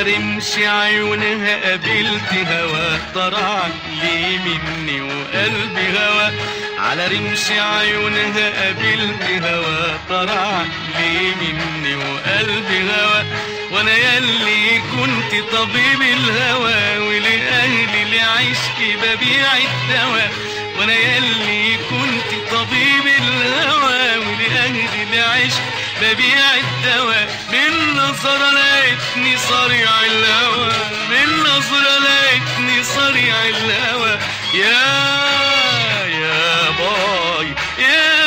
رمش عيونها قابلت هوا طرع لي مني وقلبي هوا على رمش عيونها قابلت هوا طرع لي مني وقلبي هوا وانا ياللي كنت طبيب الهوى ولاهلي لعشقي ببيع الدواء وانا ياللي كنت طبيب الهوى ولاهلي لعشقي ببيع الدواء من نظرة لقيتني صريع الهوى من نظرة لقيتني صريع الهوى يا يا باي يا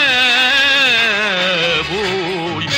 بوي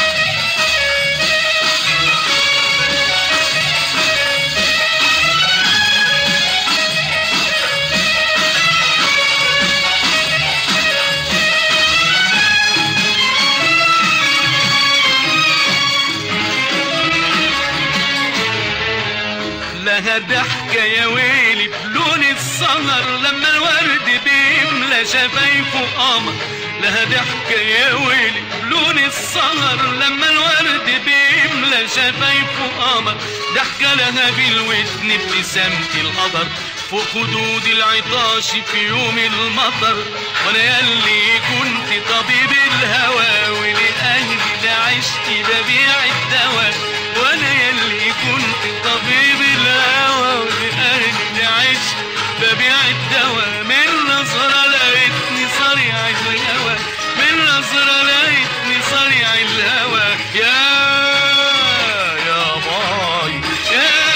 لها ضحكة يا ويلي بلون السهر لما الورد بيملى شفايفه قمر لها ضحكة يا ويلي بلون السهر لما الورد بيملى شفايفه قمر ضحكة لها بالودن ابتسامة القدر فوق خدود العطاش في يوم المطر وانا ياللي كنت طبيب الهوى ولأهلي لعشتي ببيع الدواء وانا ياللي كنت طبيب الهوى ولأهلي لعشت ببيع الدواء من نظرة لقيتني صريع الهوى من نظرة لقيتني صريع الهوى يا يا باي يا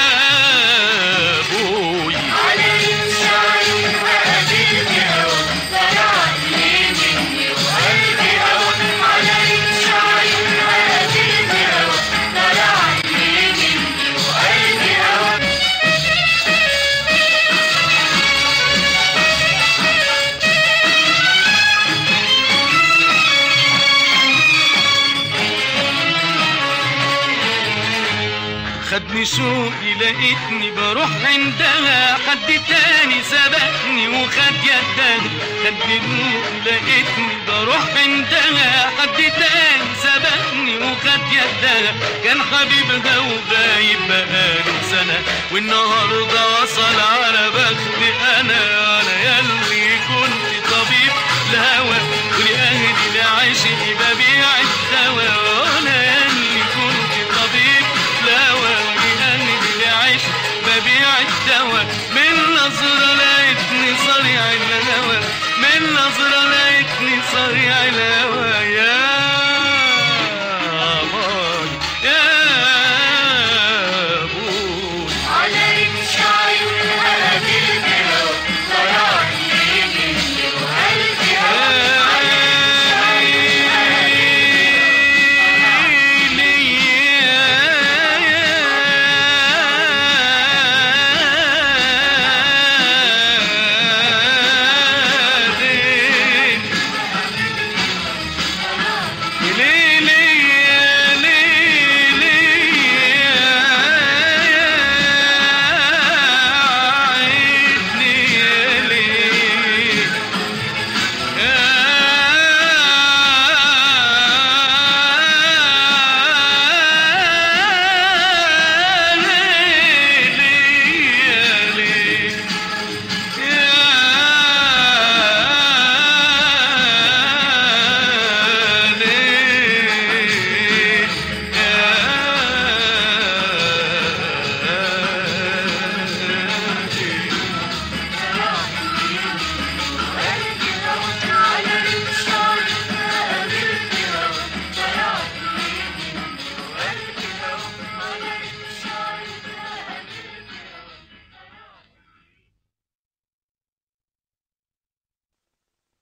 بوي على الشاي وقابلني هوا طلع لي مني وقلبي هوا على الشاي وقابلني هوا طلع لي مني وقلبي هوا خدني شوقي لقيتني بروح عندها حد تاني سبقني وخد يدها خدني شوقي لقيتني بروح عندها حد تاني سبقني وخد يدها كان حبيبها وغايب بقاله سنة والنهاردة وصل على بختي أنا أنا ياللي كنت طبيب الهوى ولأهلي لعشقي ببيع الدواء وأنا ياللي كنت طبيب الهوى ولأهلي لعشقي ببيع الدواء من نظرة لقيتني صريع الهوى من نظرة لقيتني صريع الهوى يا